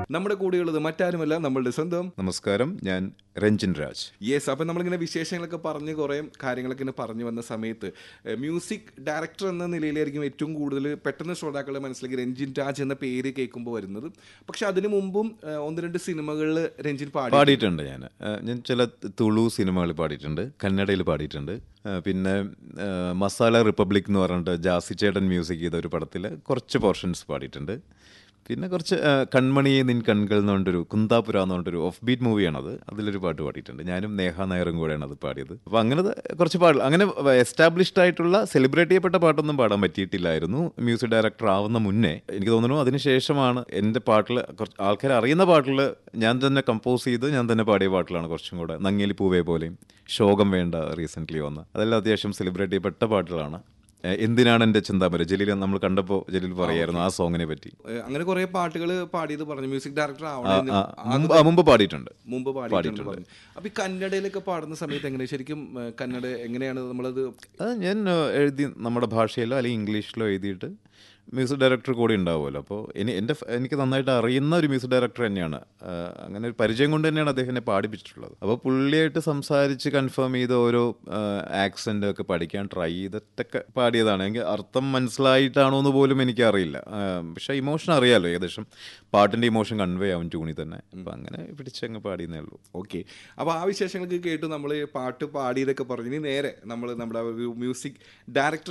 നമ്മുടെ കൂടെയുള്ളത് മറ്റാരുമല്ല നമ്മളുടെ സ്വന്തം നമസ്കാരം ഞാൻ രഞ്ജിൻ രാജ് യെസ് അപ്പം നമ്മളിങ്ങനെ വിശേഷങ്ങളൊക്കെ പറഞ്ഞ് കുറേ കാര്യങ്ങളൊക്കെ ഇങ്ങനെ പറഞ്ഞു വന്ന സമയത്ത് മ്യൂസിക് ഡയറക്ടർ എന്ന നിലയിലായിരിക്കും ഏറ്റവും കൂടുതൽ പെട്ടെന്ന് ശ്രോതാക്കളുടെ മനസ്സിലേക്ക് രഞ്ജിൻ രാജ് എന്ന പേര് കേൾക്കുമ്പോൾ വരുന്നത് പക്ഷെ അതിനു മുമ്പും ഏഹ്, ഒന്ന് രണ്ട് സിനിമകളിൽ രഞ്ജിൻ പാടി പാടിയിട്ടുണ്ട് ഞാൻ ഏഹ് ഞാൻ ചില തുളു സിനിമകൾ പാടിയിട്ടുണ്ട് കന്നഡയിൽ പാടിയിട്ടുണ്ട് ഏഹ് പിന്നെ ഏഹ് മസാല റിപ്പബ്ലിക് എന്ന് പറഞ്ഞിട്ട് ജാസി ചേട്ടൻ മ്യൂസിക് ചെയ്ത ഒരു പടത്തിൽ കുറച്ച് പോർഷൻസ് പാടിയിട്ടുണ്ട് പിന്നെ കുറച്ച് ഏഹ് കൺമണിയെ നിൻ കൺകൾ എന്ന് പറഞ്ഞൊരു കുന്താപുര എന്ന് പറഞ്ഞിട്ടൊരു ഓഫ് ബീറ്റ് മൂവിയാണത് അതിലൊരു പാട്ട് പാടിയിട്ടുണ്ട് ഞാനും നേഹ നായറും കൂടെയാണ് അത് പാടിയത് അപ്പോൾ അങ്ങനെ കുറച്ച് പാട്ട് അങ്ങനെ എസ്റ്റാബ്ലിഷ്ഡ് ആയിട്ടുള്ള സെലിബ്രേറ്റ് ചെയ്യപ്പെട്ട പാട്ടൊന്നും പാടാൻ പറ്റിയിട്ടില്ലായിരുന്നു മ്യൂസിക് ഡയറക്ടർ ആവുന്ന മുന്നേ എനിക്ക് തോന്നുന്നു അതിനുശേഷമാണ് എൻ്റെ പാട്ടിൽ കുറച്ച് ആൾക്കാർ അറിയുന്ന പാട്ടിൽ ഞാൻ തന്നെ കമ്പോസ് ചെയ്ത് ഞാൻ തന്നെ പാടിയ പാട്ടിലാണ് കുറച്ചും കൂടെ നങ്ങേലി പൂവേ പോലെയും ശോകം വേണ്ട റീസെൻ്റ്ലി വന്ന അതെല്ലാം അത്യാവശ്യം സെലിബ്രേറ്റ് ചെയ്യപ്പെട്ട പാട്ടുകളാണ് ഏഹ് എന്തിനാണ് എൻ്റെ ചിന്താമര ജലീൽ നമ്മൾ കണ്ടപ്പോൾ ജലീൽ പറയായിരുന്നു ആ സോങ്ങിനെ പറ്റി ഏഹ്, അങ്ങനെ കുറേ പാട്ടുകൾ പാടിയത് പറഞ്ഞു മ്യൂസിക് ഡയറക്ടർ ആ, ആവണമെന്ന് ആ, മുമ്പ് ആ, മുമ്പ് പാടിയിട്ടുണ്ട് മുമ്പ് പാടിയിട്ടുണ്ട് പറഞ്ഞു അപ്പൊ ഈ കന്നഡയിലൊക്കെ പാടുന്ന സമയത്ത് എങ്ങനെ ശരിക്കും ഏഹ്, കന്നഡ എങ്ങനെയാണ് നമ്മളത് അത് ഞാൻ ഏഹ്, എഴുതി നമ്മുടെ ഭാഷയിലോ അല്ലെങ്കിൽ ഇംഗ്ലീഷിലോ എഴുതിയിട്ട് മ്യൂസിക് ഡയറക്ടർ കൂടി ഉണ്ടാവുമല്ലോ അപ്പോൾ ഇനി എൻ്റെ ഫ്- എനിക്ക് നന്നായിട്ട് അറിയുന്ന ഒരു മ്യൂസിക് ഡയറക്ടർ തന്നെയാണ് ആഹ്, അങ്ങനെ ഒരു പരിചയം കൊണ്ട് തന്നെയാണ് അദ്ദേഹം എന്നെ പാടിപ്പിച്ചിട്ടുള്ളത് അപ്പോൾ പുള്ളിയായിട്ട് സംസാരിച്ച് കൺഫേം ചെയ്ത ഓരോ ആക്സെൻ്റ് ഒക്കെ പഠിക്കാൻ ട്രൈ ചെയ്തിട്ടൊക്കെ പാടിയതാണ് എനിക്ക് അർത്ഥം മനസ്സിലായിട്ടാണോ എന്ന് പോലും എനിക്കറിയില്ല ആഹ്, പക്ഷേ ഇമോഷൻ അറിയാമല്ലോ ഏകദേശം പാട്ടിൻ്റെ ഇമോഷൻ കൺവേ ആവും ട്യൂണിൽ തന്നെ അപ്പോൾ അങ്ങനെ പിടിച്ചങ്ങ് പാടിയെന്നേ ഉള്ളൂ ഓക്കെ അപ്പോൾ ആ വിശേഷങ്ങൾക്ക് കേട്ട് നമ്മൾ പാട്ട് പാടിയതൊക്കെ പറഞ്ഞു ഇനി നേരെ നമ്മൾ നമ്മുടെ ഒരു മ്യൂസിക് ഡയറക്ടർ